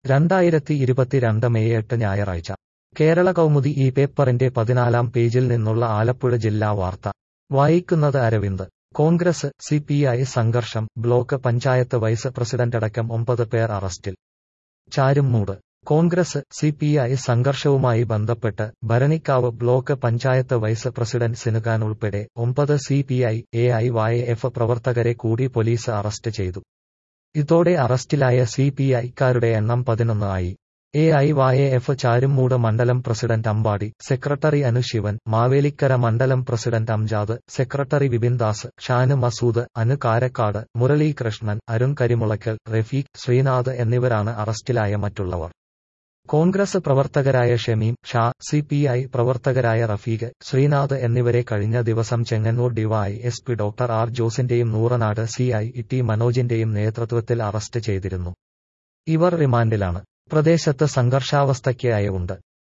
രണ്ടായിരത്തി ഇരുപത്തിരണ്ട് മെയ് എട്ട് ഞായറാഴ്ച കേരള കൗമുദി ഈ പേപ്പറിന്റെ പതിനാലാം പേജിൽ നിന്നുള്ള ആലപ്പുഴ ജില്ലാ വാർത്ത വായിക്കുന്നത് അരവിന്ദ് കോൺഗ്രസ് സിപിഐ സംഘർഷം ബ്ലോക്ക് പഞ്ചായത്ത് വൈസ് പ്രസിഡന്റടക്കം ഒമ്പത് പേർ അറസ്റ്റിൽ ചാരുംമൂട് കോൺഗ്രസ് സിപിഐ സംഘർഷവുമായി ബന്ധപ്പെട്ട് Bharanikkavu block panchayat vice president Sinukhan ഉൾപ്പെടെ ഒമ്പത് CPI A I Y F പ്രവർത്തകരെ കൂടി പോലീസ് അറസ്റ്റ് ചെയ്തു ഇതോടെ അറസ്റ്റിലായ സിപിഐക്കാരുടെ എണ്ണം പതിനൊന്ന് ആയി A I Y F Charummood മണ്ഡലം പ്രസിഡന്റ് അമ്പാടി സെക്രട്ടറി അനുശിവൻ മാവേലിക്കര മണ്ഡലം പ്രസിഡന്റ് അംജാദ് സെക്രട്ടറി വിപിൻ ദാസ് ഷാനു മസൂദ് അനു കാരക്കാട് മുരളീകൃഷ്ണൻ അരുൺ കരിമുളയ്ക്കൽ റഫീഖ് ശ്രീനാഥ് എന്നിവരാണ് അറസ്റ്റിലായ മറ്റുള്ളവർ കോൺഗ്രസ് പ്രവർത്തകരായ ഷമീം ഷാ സിപിഐ പ്രവർത്തകരായ റഫീഖ് ശ്രീനാഥ് എന്നിവരെ കഴിഞ്ഞ ദിവസം Chengannur DY S P doctor R ജോസിന്റെയും നൂറനാട് സിഐ ടി മനോജിന്റെയും നേതൃത്വത്തിൽ അറസ്റ്റ് ചെയ്തിരുന്നു ഇവർ റിമാൻഡിലാണ് പ്രദേശത്ത് സംഘർഷാവസ്ഥയ്ക്ക് അയവുണ്ട്